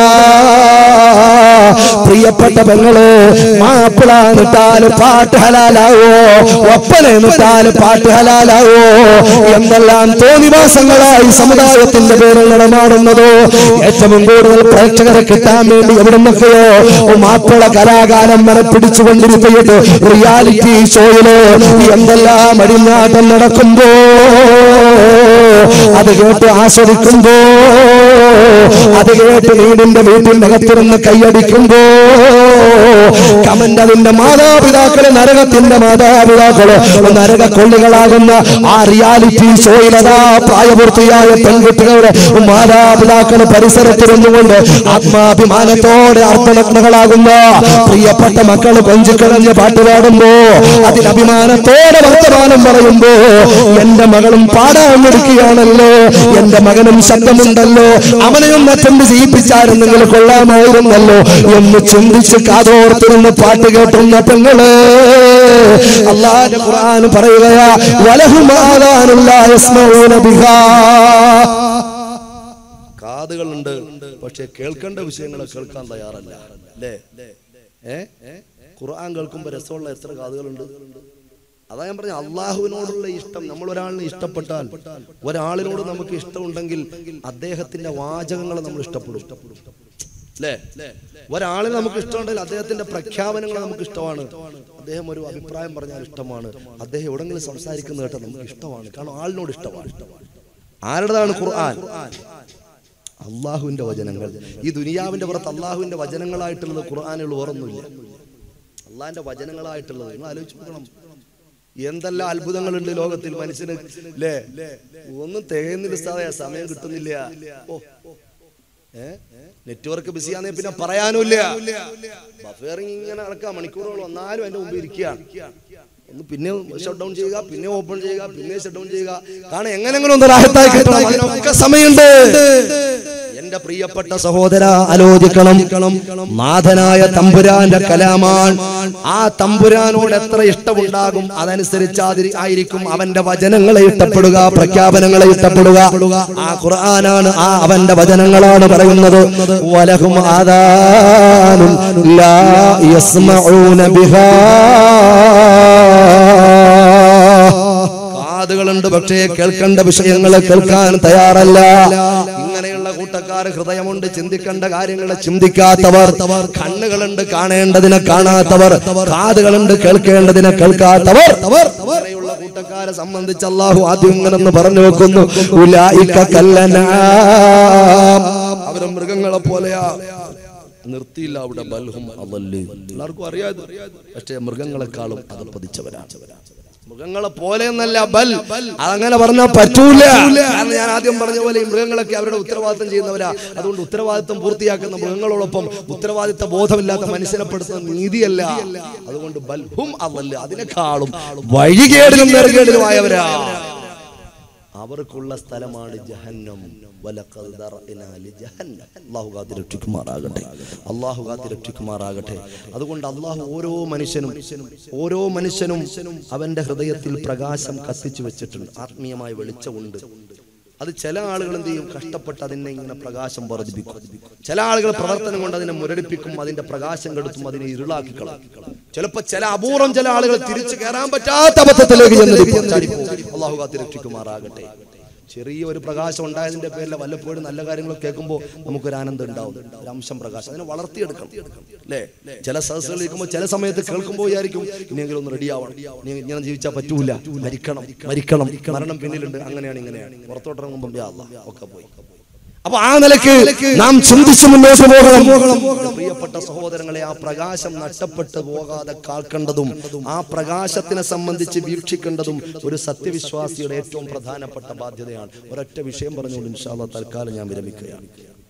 പ്രിയപ്പെട്ട പെങ്ങള് മാപ്പിള നിട്ടാല് പാട്ട് ഹലാലാവോ ഒപ്പന നിട്ടാല് പാട്ട് ഹലാലാവോ എന്തെല്ലാം തോന്നിവാസങ്ങളായി സമുദായത്തിന്റെ പേരിൽ നടമാടുന്നതോ ഏറ്റവും കൂടുതൽ പ്രേക്ഷകരെ കിട്ടാൻ വേണ്ടി എവിടെ നിന്നൊക്കെയോ മാപ്പിള കലാകാരൻ മനെ പിടിച്ചുകൊണ്ടിരുത്തിയിട്ട് റിയാലിറ്റി ഷോയില് എന്തെല്ലാം അടിഞ്ഞാട്ടം നടക്കുമ്പോ അത് കേട്ട് ആസ്വദിക്കുമ്പോ അത് കേട്ട് വീടിന്റെ വീട്ടിന്റെ അകത്തിരുന്ന് കൈയടിക്കുമ്പോ കമന്റ് അതിന്റെ മാതാപിതാക്കള് നരകത്തിന്റെ മാതാപിതാക്കള് നരക കൊള്ളികളാകുന്ന ആ റിയാലിറ്റി ഷോയിലതാ പ്രായപൂർത്തിയായ പെൺകുട്ടികളുടെ മാതാപിതാക്കള് പരിസരത്തിരുന്നുകൊണ്ട് ആത്മാഭിമാനത്തോടെ അർത്ഥനഗ്നകളാകുന്ന പ്രിയപ്പെട്ട മക്കള് കൊഞ്ചിക്കളഞ്ഞ് പാട്ട് പാടുമ്പോ അതിൽ അഭിമാനത്തോടെ വർത്തമാനം പറയുമ്പോ എന്റെ മകളും പാടാൻ എടുക്കുകയാണല്ലോ എന്റെ മകനും ശബ്ദമുണ്ടല്ലോ അവനെയും അറ്റൻഡ് ചെയ്യിപ്പിച്ചായിരുന്നെങ്കിൽ കൊള്ളാമായിരുന്നല്ലോ എന്ന് ചിന്തിച്ച് കാതോർത്തിരുന്ന് പാട്ട് കേട്ടുന്ന പെങ്ങള് അള്ളാന്റെ ഖുർആൻ പറയുകയാ വലഹും ആദാനുള്ള യസ്മഊന ബിഹാ കാതുകളുണ്ട് പക്ഷെ കേൾക്കേണ്ട വിഷയങ്ങളെ കേൾക്കാൻ തയ്യാറല്ല അല്ലേ ഏ ഖുർആൻ കേൾക്കുമ്പോ രസമുള്ള എത്ര കാതുകളുണ്ട് അതാ ഞാൻ പറഞ്ഞ അള്ളാഹുവിനോടുള്ള ഇഷ്ടം നമ്മൾ ഒരാളിനെ ഇഷ്ടപ്പെട്ടാൽ ഒരാളിനോട് നമുക്ക് ഇഷ്ടമുണ്ടെങ്കിൽ അദ്ദേഹത്തിന്റെ വാചകങ്ങൾ നമ്മൾ ഇഷ്ടപ്പെടും അല്ലേ ഒരാളിനെ നമുക്ക് ഇഷ്ടമുണ്ടെങ്കിൽ അദ്ദേഹത്തിന്റെ പ്രഖ്യാപനങ്ങൾ നമുക്ക് ഇഷ്ടമാണ് അദ്ദേഹം ഒരു അഭിപ്രായം പറഞ്ഞാൽ ഇഷ്ടമാണ് അദ്ദേഹം എവിടെങ്കിലും സംസാരിക്കുന്ന കേട്ടാൽ നമുക്ക് ഇഷ്ടമാണ് കാരണം ആളിനോട് ഇഷ്ടമാണ് ആരുടേതാണ് ഖുർആൻ അള്ളാഹുവിന്റെ വചനങ്ങൾ ഈ ദുനിയാവിന്റെ പുറത്ത് അള്ളാഹുവിന്റെ വചനങ്ങളായിട്ടുള്ളത് ഖുർആാനുകൾ വേറൊന്നുമില്ല അള്ളാഹിന്റെ വചനങ്ങളായിട്ടുള്ളത് നിങ്ങൾ ആലോചിച്ച് നോക്കണം എന്തെല്ലാം അത്ഭുതങ്ങളുണ്ട് ലോകത്തിൽ മനുഷ്യന് അല്ലേ ഒന്നും തികയുന്നില്ല സാറേ സമയം കിട്ടുന്നില്ല ഓ ഏ നെറ്റ്വർക്ക് ബിസിയാന്നേ പിന്നെ പറയാനുമില്ല ബഫേറിങ് ഇങ്ങനെ നടക്കുക മണിക്കൂറുകൾ വന്നാലും എന്റെ മുമ്പിൽ ഇരിക്കുകയാണ് ഒന്ന് പിന്നെ ഷട്ട് ഡൗൺ ചെയ്യുക പിന്നെ ഓപ്പൺ ചെയ്യുക പിന്നെ ഷട്ട് ഡൗൺ ചെയ്യുക കാരണം എങ്ങനെങ്കിലും ഒന്ന് രാഹത്തായി കിട്ടണം അതിനൊക്കെ സമയമുണ്ട് എന്റെ പ്രിയപ്പെട്ട സഹോദര ആലോചിക്കണം നാഥനായ തമ്പുരാന്റെ കലാമാൻ ആ തമ്പുരാനോട് എത്ര ഇഷ്ടമുണ്ടാകും അതനുസരിച്ച് അതിരി ആയിരിക്കും അവന്റെ വചനങ്ങളെ ഇഷ്ടപ്പെടുക പ്രഖ്യാപനങ്ങളെ ഇഷ്ടപ്പെടുക ആ ഖുർആനാണ് ആ അവന്റെ വചനങ്ങളാണ് പറയുന്നത് വലഹും ആദാനും ലാ യസ്മഊന ബിഹാ കാതുകളുണ്ട് പക്ഷേ കേൾക്കേണ്ട വിഷയങ്ങൾ കേൾക്കാൻ തയ്യാറല്ല ഇങ്ങനെയുള്ള കൂട്ടക്കാർ ഹൃദയമുണ്ട് ചിന്തിക്കേണ്ട കാര്യങ്ങളെ ചിന്തിക്കാത്തവർ കണ്ണുകളുണ്ട് കാണേണ്ടതിനെ കാണാത്തവർ കാതുകളുണ്ട് കേൾക്കേണ്ടതിനെ കേൾക്കാത്തവർ ഇങ്ങനെയുള്ള കൂട്ടക്കാരെ സംബന്ധിച്ച് അള്ളാഹു ആദ്യം ഇങ്ങനെന്ന് പറഞ്ഞു വെക്കുന്നു ഉലായിക്ക കല്ലനാം അവര് മൃഗങ്ങളെ പോലെയാ നിർത്തിയില്ല അവിടെ ബൽഹും അതല്ല് എല്ലാവർക്കും അറിയാതെ പക്ഷേ മൃഗങ്ങളെക്കാളും അത് പതിച്ചവരാണ് മൃഗങ്ങളെ പോലെ എന്നല്ല ബൽ അതങ്ങനെ പറഞ്ഞാൽ പറ്റൂല കാരണം ഞാൻ ആദ്യം പറഞ്ഞ പോലെ ഈ മൃഗങ്ങളൊക്കെ അവരുടെ ഉത്തരവാദിത്തം ചെയ്യുന്നവരാ അതുകൊണ്ട് ഉത്തരവാദിത്തം പൂർത്തിയാക്കുന്ന മൃഗങ്ങളോടൊപ്പം ഉത്തരവാദിത്ത ബോധമില്ലാത്ത മനുഷ്യനെപ്പെടുത്തുന്ന നീതിയല്ല അതുകൊണ്ട് ബൽഹും അതല്ല അതിനേക്കാളും വഴികേടിലും നെറുകേടിലുമായവരാ അവർക്കുള്ള സ്ഥലമാണ് ജഹന്നം വലഖദ് ദറഅനാ ലിജഹന്നം. അല്ലാഹു കാത്ത് രക്ഷിക്കുമാറാകട്ടെ അള്ളാഹു കാത്ത് രക്ഷിക്കുമാറാകട്ടെ അതുകൊണ്ട് അള്ളാഹു ഓരോ മനുഷ്യനും ഓരോ മനുഷ്യനും അവന്റെ ഹൃദയത്തിൽ പ്രകാശം കത്തിച്ചു വെച്ചിട്ടുണ്ട് ആത്മീയമായ വെളിച്ചമുണ്ട് അത് ചില ആളുകൾ എന്ത് ചെയ്യും കഷ്ടപ്പെട്ട് അതിനെ ഇങ്ങനെ പ്രകാശം വർദ്ധിപ്പിക്കും ചില ആളുകൾ പ്രവർത്തനം കൊണ്ട് അതിനെ മുരടിപ്പിക്കും അതിന്റെ പ്രകാശം കെടുത്തും അതിനെ ഇരുളാക്കി കളയും ചിലപ്പോ ചില അപൂർവം ചില ആളുകൾ തിരിച്ചു കയറാൻ പറ്റാത്ത അബദ്ധത്തിലേക്ക് ചെന്നിരിക്കും അള്ളാഹു കാത്ത് രക്ഷിക്കുമാറാകട്ടെ ചെറിയ ഒരു പ്രകാശം ഉണ്ടായതിന്റെ പേരിൽ വല്ലപ്പോഴും നല്ല കാര്യങ്ങൾ കേൾക്കുമ്പോൾ നമുക്കൊരു ആനന്ദം ഉണ്ടാവും ഒരു അംശം പ്രകാശം അതിനെ വളർത്തിയെടുക്കണം അല്ലേ ചില സദസ്സുകൾ ഇരിക്കുമ്പോൾ ചില സമയത്ത് കേൾക്കുമ്പോൾ വിചാരിക്കും ഇനിയെങ്കിലും ഒന്ന് റെഡി ആവണം ഇനി ഇങ്ങനെ ജീവിച്ചാൽ പറ്റൂല മരിക്കണം മരിക്കണം മരണം പിന്നിലുണ്ട് അങ്ങനെയാണ് ഇങ്ങനെയാണ് പുറത്തോട്ടിറങ്ങുമ്പോൾ യാ അല്ലാ, ഒക്കെ പോയി അപ്പൊ ആ നിലയ്ക്ക് നാം ചിന്തിച്ച് മുന്നോട്ട് പോകണം പ്രിയപ്പെട്ട സഹോദരങ്ങളെ ആ പ്രകാശം നഷ്ടപ്പെട്ടു പോകാതെ കാക്കേണ്ടതും ആ പ്രകാശത്തിനെ സംബന്ധിച്ച് വീക്ഷിക്കേണ്ടതും ഒരു സത്യവിശ്വാസിയുടെ ഏറ്റവും പ്രധാനപ്പെട്ട ബാധ്യതയാണ് ഒരൊറ്റ വിഷയം പറഞ്ഞുകൊണ്ട് ഇൻഷാല്ല തൽക്കാലം ഞാൻ വിരമിക്കുകയാണ്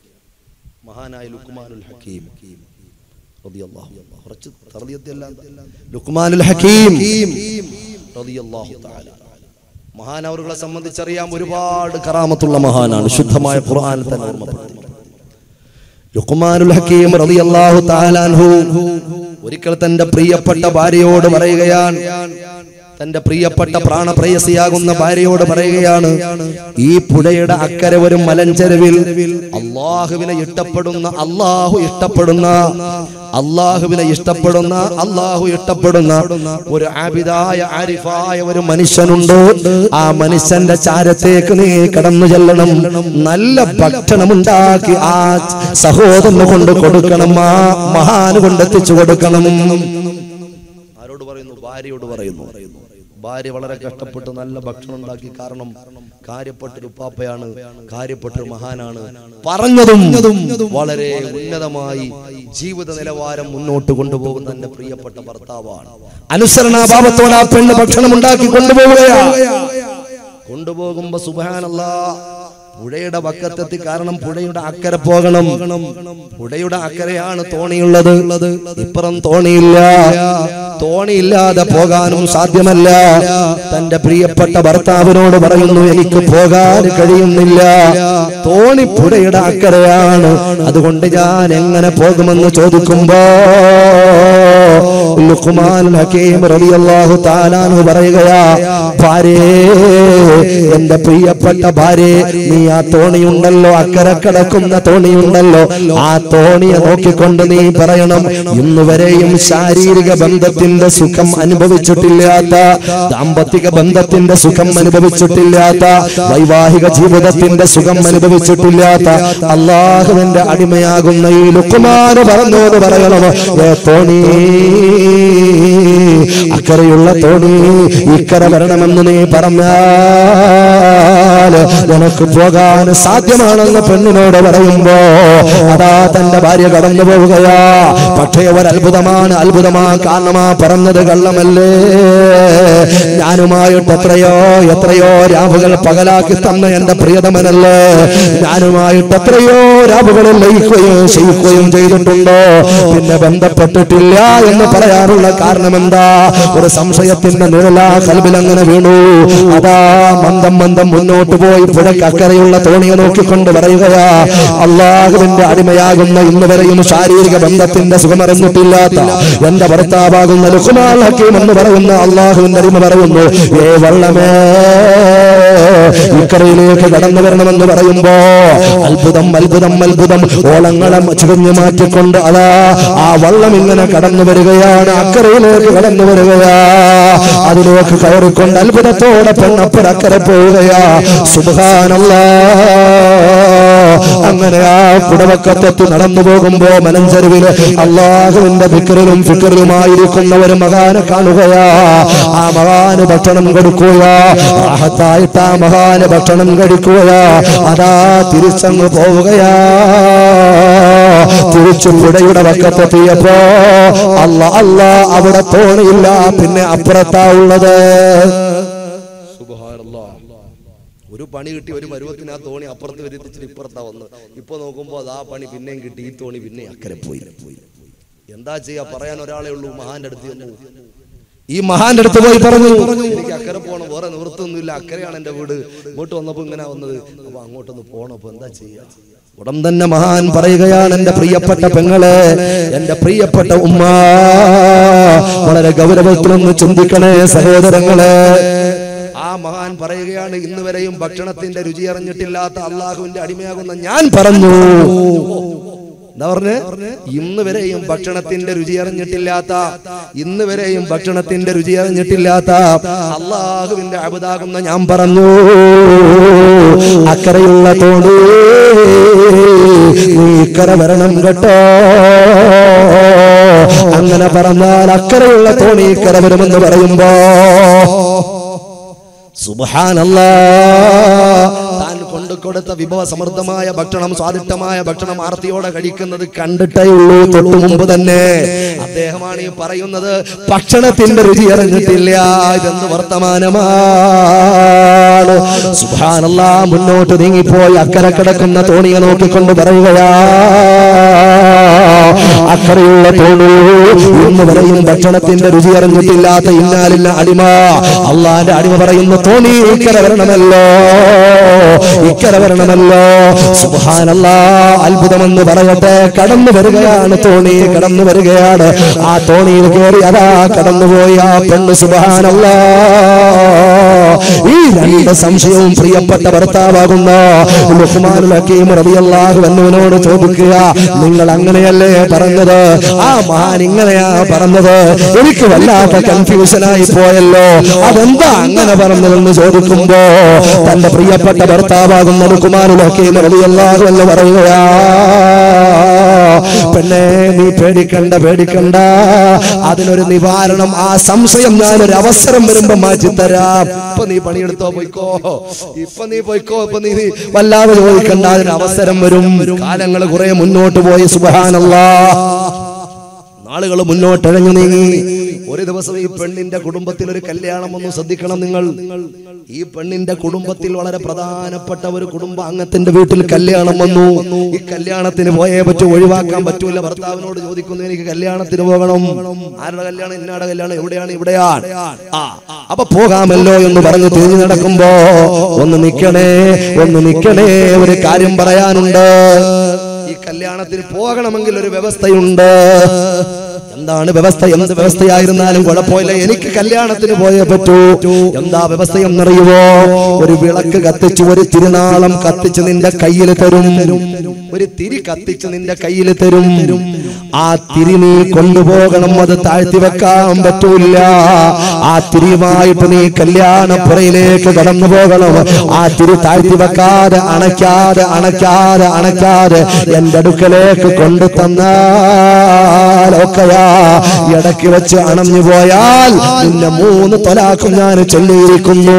മഹാനായ ലുക്മാനുൽ ഹക്കീം റളിയല്ലാഹു അൻഹു. കുറച്ച് തർദിയത്തല്ല ലുക്മാനുൽ ഹക്കീം റളിയല്ലാഹു തആല മഹാനവറുകളെ സംബന്ധിച്ചറിയാം ഒരുപാട് കറാമത്തുള്ള മഹാനാണ് ശുദ്ധമായ ഖുർആൻ തന്നെ ഓർമ്മപ്പെടുത്തി ലുഖ്മാനുൽ ഹക്കീം റളിയല്ലാഹു തആല അൻഹു ഒരിക്കൽ തന്റെ പ്രിയപ്പെട്ട ഭാര്യയോട് പറയുകയാണ് തന്റെ പ്രിയപ്പെട്ട പ്രാണപ്രയസിയാകുന്ന ഭാര്യയോട് പറയുകയാണ് ഈ പുഴയുടെ അക്കരെ ഒരു മലഞ്ചെരുവിൽ അള്ളാഹുവിനെ ഇഷ്ടപ്പെടുന്ന അള്ളാഹു ഇഷ്ടപ്പെടുന്ന അള്ളാഹുവിനെ ഇഷ്ടപ്പെടുന്ന അള്ളാഹു ഇഷ്ടപ്പെടുന്ന ഒരു ആബിദായ ആരിഫായ ഒരു മനുഷ്യനുണ്ട് ആ മനുഷ്യന്റെ ചാരത്തേക്ക് നീ കടന്നു ചെല്ലണം നല്ല ഭക്ഷണം ഉണ്ടാക്കി ആ സഹോദരന് കൊണ്ട് കൊടുക്കണം ആ മഹാന് കൊണ്ടെത്തിച്ചു കൊടുക്കണം ആരോട് പറയുന്നു ഭാര്യയോട് പറയുന്നു ഭാര്യ വളരെ കഷ്ടപ്പെട്ട് നല്ല ഭക്ഷണം ഉണ്ടാക്കി കാരണം കാര്യപ്പെട്ടൊരു പാപ്പയാണ് കാര്യപ്പെട്ടൊരു മഹാനാണ് പറഞ്ഞതും വളരെ ഉന്നതമായി ജീവിത നിലവാരം മുന്നോട്ട് കൊണ്ടുപോകുന്ന എന്റെ പ്രിയപ്പെട്ട ഭർത്താവാണ് അനുസരണാഭാവത്തോടെ ആ പെണ്ണ് ഭക്ഷണം ഉണ്ടാക്കി കൊണ്ടുപോവുകയാണ് കൊണ്ടുപോകുമ്പോ സുബാനല്ല പുഴയുടെ വക്കത്തെത്തി കാരണം പുഴയുടെ അക്കരെ പോകണം പുഴയുടെ അക്കരെയാണ് തോണിയുള്ളത് ഇപ്പുറം തോണിയില്ല തോണിയില്ലാതെ പോകാനും സാധ്യമല്ല തന്റെ പ്രിയപ്പെട്ട ഭർത്താവിനോട് പറയുന്നു എനിക്ക് പോകാൻ കഴിയുന്നില്ല തോണി പുഴയുടെ അക്കരെയാണ് അതുകൊണ്ട് ഞാൻ എങ്ങനെ പോകുമെന്ന് ചോദിക്കുമ്പോ ലുഖ്മാൻ ഹക്കീം റളിയല്ലാഹു തആലാനു പറയുകയാ ഭാര്യേ എന്റെ പ്രിയപ്പെട്ട ഭാര്യ നീ ആ തോണിയുണ്ടല്ലോ അക്കരെ കിടക്കുന്ന തോണിയുണ്ടല്ലോ ആ തോണിയെ നോക്കിക്കൊണ്ട് നീ പറയണം ഇന്ന് വരെയും ശാരീരിക ബന്ധത്തിന്റെ സുഖം അനുഭവിച്ചിട്ടില്ലാത്ത ദാമ്പത്തിക ബന്ധത്തിന്റെ സുഖം അനുഭവിച്ചിട്ടില്ലാത്ത വൈവാഹിക ജീവിതത്തിന്റെ സുഖം അനുഭവിച്ചിട്ടില്ലാത്ത അള്ളാഹുവിന്റെ അടിമയാകുന്ന ഈ ലുക്കുമാന് പറഞ്ഞു എന്ന് പറയണം ഏ തോണി അക്കരയുള്ള തോണി ഇക്കര വരണമെന്ന് നീ പറഞ്ഞാൽ നിനക്ക് പോകാൻ സാധ്യമാണെന്ന് പെണ്ണിനോട് പറയുമ്പോ അതാ തന്റെ ഭാര്യ കടന്നു പോവുകയാ പക്ഷേ ഒരു അത്ഭുതമാണ് അത്ഭുതമാ കാരണമാ പറഞ്ഞത് കള്ളമല്ലേ ഞാനുമായിട്ട് എത്രയോ എത്രയോ രാവുകൾ പകലാക്കി തന്ന എന്റെ പ്രിയതമനല്ലേ ഞാനുമായിട്ട് എത്രയോ രാവുകളിൽ ലയിക്കുകയും ചെയ്യിക്കുകയും ചെയ്തിട്ടുണ്ടോ പിന്നെ ബന്ധപ്പെട്ടിട്ടില്ല എന്ന് പറയാനുള്ള കാരണം എന്താ ഒരു സംശയത്തിന്റെ നിഴലാ കൽബിൽ അങ്ങനെ വീണു അതാ മന്ദം മന്ദം മുന്നോട്ട് പോയി പുഴക്കക്കരയുള്ള തോണിയെ നോക്കിക്കൊണ്ട് പറയുകയാ അള്ളാഹുവിന്റെ അടിമയാകുന്ന ഇന്ന് വരെയും ശാരീരിക ബന്ധത്തിന്റെ സുഖമറിഞ്ഞിട്ടില്ലാത്ത എന്റെ ഭർത്താവാകുന്ന ലുഖ്മാൻ ഹക്കീം എന്ന് പറയുന്ന അള്ളാഹുവിന്റെ അടിമ പറയുന്നു ഏ വള്ളമേ ഇക്കരയിലേക്ക് കടന്നു വരണമെന്ന് പറയുമ്പോ അത്ഭുതം അത്ഭുതം അത്ഭുതം ഓളങ്ങളെ ചുകഞ്ഞു മാറ്റിക്കൊണ്ട് അതാ ആ വള്ളം ഇങ്ങനെ കടന്നു വരികയാണ് അക്കരയിലേക്ക് കടന്നു വരികയാ അതിലേക്ക് കയറിക്കൊണ്ട് അത്ഭുതത്തോടെ പെണ്ണപ്പുറക്കരെ പോവുകയാ സുബാനല്ല അങ്ങനെ ആ കുടവക്കത്തെത്തി നടന്നു പോകുമ്പോ മലഞ്ചെരുവില് അള്ളാഹുവിന്റെ ഫിക്കറിലും ഫിക്കറിലുമായിരിക്കുന്ന ഒരു മകാനെ കാണുകയാ ആ മകാന് ഭക്ഷണം കൊടുക്കുക ആഹത്തായിട്ട് ആ മഹാന് ഭക്ഷണം കഴിക്കുകയാ അതാ തിരിച്ചങ്ങ് പോവുകയാ തിരിച്ചു പുഴയുടെ വക്കത്തെത്തിയപ്പോ അല്ല അല്ല അവിടെ തോണിയില്ല പിന്നെ അപ്പുറത്താ ഉള്ളത് ഒരു പണി കിട്ടി ഒരു പരുവത്തിന് ആ തോണി അപ്പുറത്ത് വരുത്തിച്ചിട്ട് ഇപ്പുറത്താ വന്ന് ഇപ്പൊ നോക്കുമ്പോ അത് ആ പണി പിന്നെയും കിട്ടി ഈ തോണി പിന്നെ അക്കരെ പോയി പോയി എന്താ ചെയ്യാ പറയാൻ ഒരാളെ ഉള്ളൂ മഹാന്റെ അടുത്ത് ചെന്നു ഈ മഹാന്റെ അടുത്ത് പോയി പറഞ്ഞു എനിക്ക് അക്കരെ പോകണം വേറെ നിവൃത്തൊന്നുമില്ല അക്കരെയാണ് എന്റെ വീട് ഇങ്ങോട്ട് വന്നപ്പോ ഇങ്ങനെ വന്നത് അപ്പൊ അങ്ങോട്ടൊന്ന് പോകണം അപ്പൊ എന്താ ചെയ്യാ ഉടൻ തന്നെ മഹാൻ പറയുകയാണ് എന്റെ പ്രിയപ്പെട്ട പെങ്ങളെ എന്റെ പ്രിയപ്പെട്ട ഉമ്മ വളരെ ഗൗരവത്തിലൊന്ന് ചിന്തിക്കണേ സഹോദരങ്ങളെ ആ മഹാൻ പറയുകയാണ് ഇന്ന് വരെയും ഭക്ഷണത്തിന്റെ രുചി അറിഞ്ഞിട്ടില്ലാത്ത അള്ളാഹുവിന്റെ അടിമയാകുന്ന ഞാൻ ഞാൻ പറഞ്ഞു എന്താ പറഞ്ഞ് ഇന്ന് വരെയും ഭക്ഷണത്തിന്റെ രുചി അറിഞ്ഞിട്ടില്ലാത്ത ഇന്ന് വരെയും ഭക്ഷണത്തിന്റെ രുചി അറിഞ്ഞിട്ടില്ലാത്ത അള്ളാഹുവിന്റെ അബുദാകുന്ന ഞാൻ ഞാൻ പറഞ്ഞു അക്കരയുള്ള തോണി നീ ഇക്കര വരണം കേട്ടോ അങ്ങനെ പറഞ്ഞാൽ അക്കരയുള്ള തോണി ഇക്കര വരുമെന്ന് പറയുമ്പോ സുബാനല്ലാ താൻ കൊണ്ടു കൊടുത്ത വിഭവ സമൃദ്ധമായ ഭക്ഷണം സ്വാദിഷ്ടമായ ഭക്ഷണം ആർത്തിയോടെ കഴിക്കുന്നത് കണ്ടിട്ടേ ഉള്ളൂ തൊട്ടു മുമ്പ് തന്നെ അദ്ദേഹമാണ് ഈ പറയുന്നത് ഭക്ഷണത്തിന്റെ രുചി അറിഞ്ഞിട്ടില്ല ഇതെന്ന് വർത്തമാനമാണ് സുഭാനല്ല മുന്നോട്ട് നീങ്ങിപ്പോയി അക്കരെ കിടക്കുന്ന തോണിയെ നോക്കിക്കൊണ്ട് പറയുകയാ അക്കരയുള്ള തോണി ഇന്ന് വരെയും ഭക്ഷണത്തിന്റെ രുചി അറിഞ്ഞിട്ടില്ലാത്ത ഇന്നാലില്ല അടിമ അള്ളാന്റെ അടിമ പറയുന്നു തോണി ഇക്കര വരണമല്ലോ ഇക്കര വരണമല്ലോ സുബാനല്ല അത്ഭുതമെന്ന് പറയട്ടെ കടന്നു വരികയാണ് തോണി കടന്നു വരികയാണ് ആ തോണിയിൽ കയറി അതാ കടന്നുപോയി ആ പെണ്ണ് സുബാനല്ല ഈ രണ്ട് സംശയവും പ്രിയപ്പെട്ട ഭർത്താവാകുന്ന ലുഹ്മാനുൽ ഹക്കീം റളിയല്ലാഹു അൻഹുവിനോട് ചോദിക്കുക നിങ്ങൾ അങ്ങനെയല്ലേ പറഞ്ഞത് ആ മഹാൻ ഇങ്ങനെയാ പറഞ്ഞത് എനിക്ക് വല്ലാത്ത കൺഫ്യൂഷനായി പോയല്ലോ അതെന്താ അങ്ങനെ പറഞ്ഞതെന്ന് ചോദിക്കുമ്പോ തന്റെ പ്രിയപ്പെട്ട ഭർത്താവാകുന്ന ലുഹ്മാനുൽ ഹക്കീം റളിയല്ലാഹു എന്ന് പറയുകയാ പെണ്ണെ നീ പേടിക്കണ്ട പേടിക്കണ്ട അതിനൊരു നിവാരണം ആ സംശയം ഞാനൊരു അവസരം വരുമ്പോ മാറ്റിത്തരാം ഇപ്പൊ നീ പണിയെടുത്തോ പോയിക്കോ ഇപ്പൊ നീ പോയിക്കോ ഇപ്പൊ നീ വല്ലാതെ ചോദിക്കണ്ട അതിന് അവസരം വരും കാലങ്ങൾ കുറെ മുന്നോട്ട് പോയി സുബഹാനല്ലാ നാളുകൾ മുന്നോട്ടഴഞ്ഞു നീങ്ങി ഒരു ദിവസം ഈ പെണ്ണിന്റെ കുടുംബത്തിൽ ഒരു കല്യാണം ഒന്ന് ശ്രദ്ധിക്കണം നിങ്ങൾ ഈ പെണ്ണിന്റെ കുടുംബത്തിൽ വളരെ പ്രധാനപ്പെട്ട ഒരു കുടുംബ അംഗത്തിന്റെ വീട്ടിൽ കല്യാണം വന്നു ഈ കല്യാണത്തിന് പോയേ പറ്റൂ ഒഴിവാക്കാൻ പറ്റൂല ഭർത്താവിനോട് ചോദിക്കുന്നു എനിക്ക് കല്യാണത്തിന് പോകണം ആരുടെ കല്യാണം ഇന്നാടെ കല്യാണം എവിടെയാണ് ഇവിടെയാണ് ആ അപ്പൊ പോകാമല്ലോ എന്ന് പറഞ്ഞ് തിരിഞ്ഞു നടക്കുമ്പോ ഒന്ന് നിക്കണേ ഒന്ന് നിക്കണേ ഒരു കാര്യം പറയാനുണ്ട് ഈ കല്യാണത്തിന് പോകണമെങ്കിൽ ഒരു വ്യവസ്ഥയുണ്ട് എന്താണ് വ്യവസ്ഥ എന്ത് വ്യവസ്ഥയായിരുന്നാലും കുഴപ്പമില്ല എനിക്ക് കല്യാണത്തിന് പോയേ പറ്റൂ എന്താ വ്യവസ്ഥ എന്നറിയുവോ ഒരു വിളക്ക് കത്തിച്ച് ഒരു തിരുനാളം കത്തിച്ച് നിന്റെ കയ്യിൽ തരും ഒരു തിരി കത്തിച്ച് നിന്റെ കയ്യിൽ തരും ആ തിരി നീ കൊണ്ടുപോകണം അത് താഴ്ത്തി വെക്കാൻ പറ്റൂല ആ തിരിയുമായിട്ട് നീ കല്യാണപ്പുറയിലേക്ക് കടന്നു പോകണം ആ തിരി താഴ്ത്തി വെക്കാതെ അണയ്ക്കാതെ അണയ്ക്കാതെ അണയ്ക്കാതെ എന്റെ അടുക്കലേക്ക് കൊണ്ടു തന്നാലൊക്കെയാ ഇടയ്ക്ക് വെച്ച് അണഞ്ഞു പോയാൽ നിന്നെ മൂന്ന് തൊലാക്കും ഞാൻ ചൊല്ലിയിരിക്കുന്നു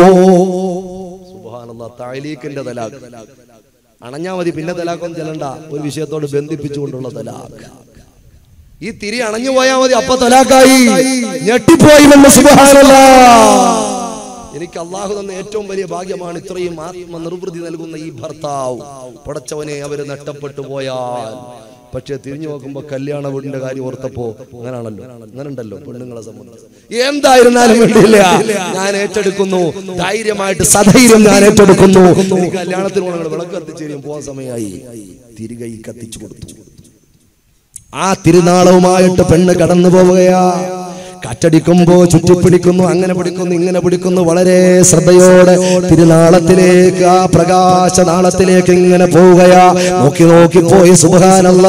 താഴീക്കിന്റെ തലാഖ് അണഞ്ഞാ മതി പിന്നെ തലാഖൊന്നും ചെല്ലണ്ട ഒരു വിഷയത്തോട് ബന്ധിപ്പിച്ചുകൊണ്ടുള്ള തലാഖ് ഈ തിരി അണഞ്ഞു പോയാ മതി അപ്പൊ തലാഖായി ഞെട്ടിപ്പോയി എന്ന് സുബഹാനല്ല എനിക്ക് അള്ളാഹു തന്ന ഏറ്റവും വലിയ ഭാഗ്യമാണ് ഇത്രയും ആത്മനിർവൃതി നൽകുന്ന ഈ ഭർത്താവ് പടച്ചവനെ അവര് നഷ്ടപ്പെട്ടു പോയാൽ പക്ഷെ തിരിഞ്ഞു നോക്കുമ്പോ കല്യാണ വീടിന്റെ കാര്യം ഓർത്തപ്പോ അങ്ങനാണല്ലോ അങ്ങനെ ഉണ്ടല്ലോ പെണ്ണുങ്ങളെ സംബന്ധിച്ച് എന്തായിരുന്നാലും വേണ്ടിയില്ല ഞാൻ ഏറ്റെടുക്കുന്നു ധൈര്യമായിട്ട് സധൈര്യം ഞാൻ ഏറ്റെടുക്കുന്നു എനിക്ക് കല്യാണത്തിന് പോകണം വിളക്ക് കത്തിച്ചേരും പോകാൻ സമയമായി തിരികെ കത്തിച്ചു കൊടുത്തു ആ തിരുനാളവുമായിട്ട് പെണ്ണ് കടന്നു പോവുകയാ കാറ്റടിക്കുമ്പോ ചുറ്റിപ്പിടിക്കുന്നു അങ്ങനെ പിടിക്കുന്നു ഇങ്ങനെ പിടിക്കുന്നു വളരെ ശ്രദ്ധയോടെ തിരുനാളത്തിലേക്ക് ആ പ്രകാശ നാളത്തിലേക്ക് ഇങ്ങനെ പോവുകയാ നോക്കി നോക്കി പോയി സുബാനല്ല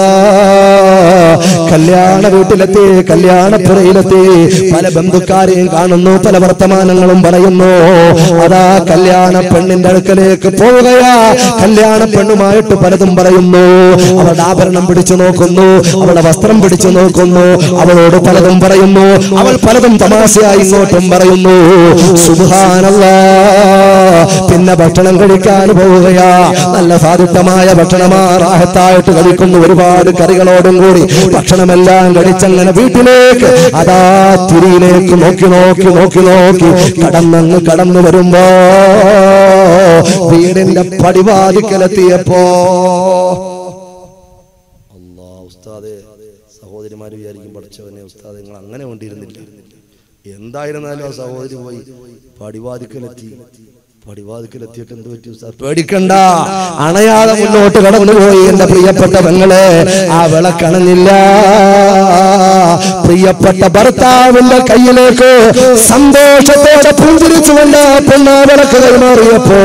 കല്യാണ വീട്ടിലെത്തി കല്യാണപ്പുറയിലെത്തി പല ബന്ധുക്കാരെയും കാണുന്നു പല വർത്തമാനങ്ങളും പറയുന്നു അതാ കല്യാണ പെണ്ണിന്റെ അടുക്കലേക്ക് പോവുകയാ കല്യാണ പെണ്ണുമായിട്ട് പലതും പറയുന്നു അവളുടെ ആഭരണം പിടിച്ചു നോക്കുന്നു അവളുടെ വസ്ത്രം പിടിച്ചു നോക്കുന്നു അവളോട് പലതും പറയുന്നു അവൾ പലതും തമാശയായി ഇങ്ങോട്ടും പറയുന്നു സുബാനല്ല പിന്നെ ഭക്ഷണം കഴിക്കാൻ പോവുകയാ നല്ല സാധിട്ടമായ ഭക്ഷണമാ റാഹത്തായിട്ട് കഴിക്കുന്നു ഒരുപാട് കറികളോടും കൂടി ഭക്ഷണമെല്ലാം കഴിച്ചങ്ങനെ വീട്ടിലേക്ക് അതാ തിരിയിലേക്ക് നോക്കി നോക്കി നോക്കി നോക്കി കടന്നങ്ങ് കടന്നു വരുമ്പോ വീടിന്റെ പടിവാതിക്കലെത്തിയപ്പോ അല്ലാ ഉസ്താദേ സഹോദരിമാര് വിചാരിക്കും പഠിച്ചവനെ ഉസ്താദ് നിങ്ങൾ അങ്ങനെ വേണ്ടിയിരുന്നില്ല എന്തായിരുന്നാലും ആ സഹോദരി പോയി പടിവാതിക്കലെത്തി പടിവാതിക്കലെത്തിയിട്ട് എന്ത് പറ്റി ഉസ്താദ് പേടിക്കണ്ട അണയാതെ മുന്നോട്ട് കടന്നുപോയി എന്റെ പ്രിയപ്പെട്ട പെങ്ങളെ ആ വിളക്കണഞ്ഞില്ല പ്രിയപ്പെട്ട ഭർത്താവിന്റെ കയ്യിലേക്ക് സന്തോഷത്തോടെ പുഞ്ചിരിച്ചുകൊണ്ട് പെണ്ണ വിളക്ക് കൈമാറിയപ്പോ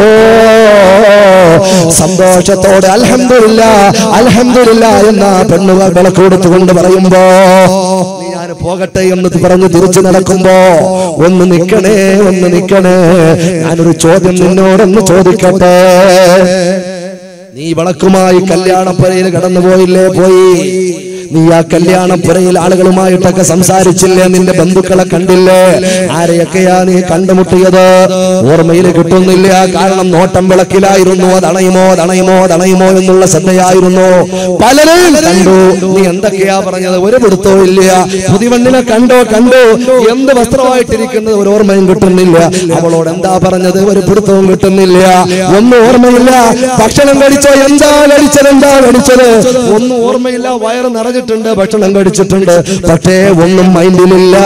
സന്തോഷത്തോടെ അൽഹംദുലില്ല അൽഹംദുലില്ല എന്ന പെണ്ണു വിളക്ക് കൊടുത്തുകൊണ്ട് പറയുമ്പോ നീ ഞാൻ പോകട്ടെ എന്ന് പറഞ്ഞു തിരിച്ചു നടക്കുമ്പോ ഒന്ന് നിക്കണേ ഒന്ന് നിക്കണേ ഞാനൊരു ചോദ്യം നിന്നോടൊന്ന് ചോദിക്കട്ടെ നീ വിളക്കുമായി കല്യാണപ്പുരയിൽ കടന്നുപോയില്ലേ പോയി നീ ആ കല്യാണപ്പുരയിൽ ആളുകളുമായിട്ടൊക്കെ സംസാരിച്ചില്ലേ നിന്റെ ബന്ധുക്കളെ കണ്ടില്ലേ ആരെയൊക്കെയാ നീ കണ്ടുമുട്ടിയത് ഓർമ്മയിൽ കിട്ടുന്നില്ല കാരണം നോട്ടം വിളക്കിലായിരുന്നു അതണയുമോ അതണയുമോ അതണയുമോ എന്നുള്ള ശ്രദ്ധയായിരുന്നു പലരെയും കണ്ടു നീ എന്തൊക്കെയാ പറഞ്ഞത് ഒരു പിടുത്തവും ഇല്ല പുതിവണ്ണിനെ കണ്ടോ കണ്ടു എന്ത് വസ്ത്രമായിട്ടിരിക്കുന്നത് ഒരു ഓർമ്മയും കിട്ടുന്നില്ല അവളോട് എന്താ പറഞ്ഞത് ഒരു പിടുത്തവും കിട്ടുന്നില്ല ഒന്നും ഓർമ്മയില്ല ഭക്ഷണം കഴിച്ചോ എന്താ കഴിച്ചത് എന്താ കഴിച്ചത് ഒന്നും ഓർമ്മയില്ല വയറ് നിറഞ്ഞിട്ടുണ്ട് ഭക്ഷണം കഴിച്ചിട്ടുണ്ട് പക്ഷേ ഒന്നും മൈൻഡിലില്ല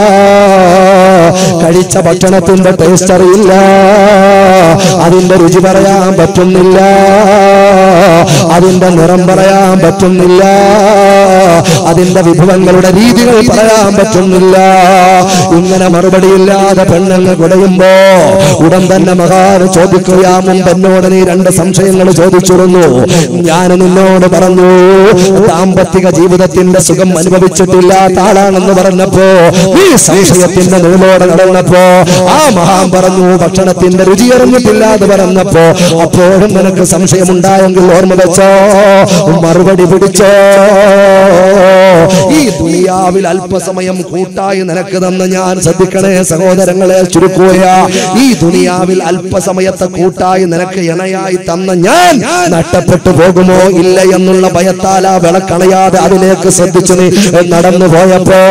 കഴിച്ച ഭക്ഷണത്തിന്റെ ടേസ്റ്റ് അറിയില്ല അതിന്റെ രുചി പറയാൻ പറ്റുന്നില്ല അതിന്റെ നിറം പറയാൻ പറ്റുന്നില്ല അതിന്റെ വിഭവങ്ങളുടെ രീതികൾ പറയാൻ പറ്റുന്നില്ല ഇങ്ങനെ മറുപടിയില്ലാതെ പെണ്ണുങ്ങൾ കുടയുമ്പോ ഉടൻ തന്നെ മഹാന് ചോദിക്കുകയാ മുമ്പ് എന്നോട് നീ രണ്ട് സംശയങ്ങൾ ചോദിച്ചിരുന്നു ഞാൻ നിന്നോട് പറഞ്ഞു ദാമ്പത്തിക ജീവിതത്തിന്റെ സുഖം അനുഭവിച്ചിട്ടില്ലാത്ത ആളാണെന്ന് പറഞ്ഞപ്പോ ഈ സംശയത്തിന്റെ നിലമോടെ നടന്നപ്പോ ആ മഹാൻ പറഞ്ഞു ഭക്ഷണത്തിന്റെ രുചി അറിഞ്ഞിട്ടില്ല എന്ന് പറഞ്ഞപ്പോ അപ്പോഴും നിനക്ക് സംശയമുണ്ടായെങ്കിൽ ഓർമ്മ വെച്ചോ മറുപടി പിടിച്ചോ ഈ ദുനിയാവിൽ അല്പസമയം കൂട്ടായി നിനക്ക് തന്ന് ഞാൻ ശ്രദ്ധിക്കണേ സഹോദരങ്ങളെ ചുരുക്കുക ഈ ദുനിയാവിൽ അല്പസമയത്തെ കൂട്ടായി നിനക്ക് ഇണയായി തന്ന ഞാൻ നഷ്ടപ്പെട്ടു പോകുമോ ഇല്ല എന്നുള്ള ഭയത്താൽ ആ വിളക്കണയാതെ അതിലേക്ക് ശ്രദ്ധിച്ചു നീ നടന്നു പോയപ്പോ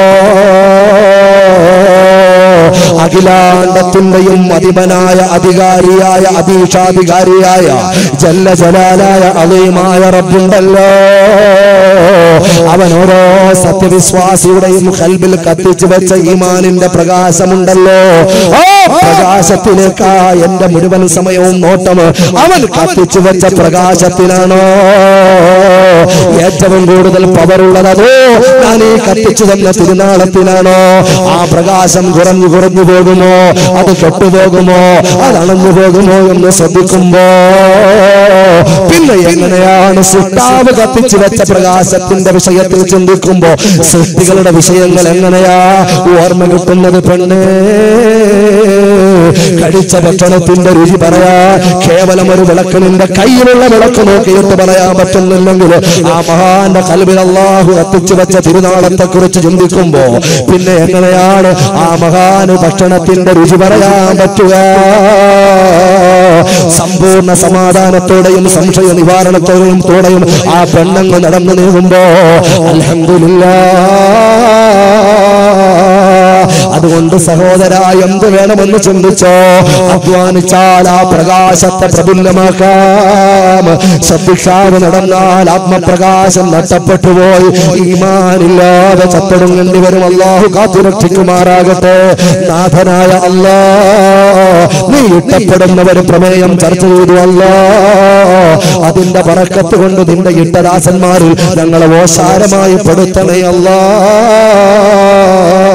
അഖിലാണ്ടത്തിന്റെയും അധിപനായ അധികാരിയായ അധീക്ഷാധികാരിയായ ജല്ല ജലാലായ അലീമായ റബ്ബുണ്ടല്ലോ അവൻ ഓരോ സത്യവിശ്വാസിയുടെയും കൽബിൽ കത്തിച്ചു വെച്ച ഈമാനിന്റെ പ്രകാശമുണ്ടല്ലോ ആ പ്രകാശത്തിലേക്കാ എന്റെ മുഴുവൻ സമയവും നോട്ടം അവൻ കത്തിച്ചു വെച്ച പ്രകാശത്തിനാണോ ഏറ്റവും കൂടുതൽ പവറുള്ളത് അതോ ഞാൻ ഈ കത്തിച്ചു തന്ന തിരുനാളത്തിനാണോ ആ പ്രകാശം കുറഞ്ഞു കുറഞ്ഞു പോകുമോ അത് കെട്ടുപോകുമോ അത് അണഞ്ഞു പോകുമോ എന്ന് ശ്രദ്ധിക്കുമ്പോ പിന്നെ എങ്ങനെയാണ് സൃഷ്ടാവ് കത്തിച്ചു വെച്ച പ്രകാശത്തിന്റെ വിഷയത്തിൽ ചിന്തിക്കുമ്പോ സൃഷ്ടികളുടെ വിഷയങ്ങൾ എങ്ങനെയാ ഓർമ്മ കിട്ടുന്നത് പെണ്ണേ കഴിച്ച ഭക്ഷണത്തിന്റെ രുചി പറയാ കേവലം ഒരു വിളക്ക് നിന്റെ കയ്യിലുള്ള വിളക്ക് നോക്കിയിട്ട് പറയാൻ പറ്റുന്നില്ലെങ്കിൽ ആ മഹാന്റെ കൽവിൽ അള്ളാഹു കത്തിച്ചു വെച്ച തിരുനാളത്തെ കുറിച്ച് ചിന്തിക്കുമ്പോ പിന്നെ എങ്ങനെയാണ് ആ മഹാന് ഭക്ഷണത്തിന്റെ രുചി പറയാൻ പറ്റുക സമ്പൂർണ്ണ സമാധാനത്തോടെയും സംശയ നിവാരണത്തോടെയും തോടെയും ആ പെണ്ണങ്ങ് നടന്നു നീങ്ങുമ്പോ അൽഹംദുലില്ലാ അതുകൊണ്ട് സഹോദര എന്ത് വേണമെന്ന് ചിന്തിച്ചോ അധ്വാനിച്ചാൽ ആ പ്രകാശത്തെ പ്രഫുല്ലമാക്കാം ശ്രദ്ധിക്കാതെ നടന്നാൽ ആത്മപ്രകാശം നഷ്ടപ്പെട്ടു പോയി ഈമാനില്ലാതെ ചത്തൊടുങ്ങേണ്ടി വരും അള്ളാഹു കാത്തുരക്ഷിക്കുമാറാകട്ടെ നാഥനായ അല്ലാ നീ ഇഷ്ടപ്പെടുന്നവർ പ്രമേയം ചർച്ച ചെയ്തു അല്ലാ അതിന്റെ പറക്കത്ത് കൊണ്ട് നിന്റെ ഇട്ടദാസന്മാരിൽ ഞങ്ങളെ ഓശാരമായി പെടുത്തണേ അല്ലാ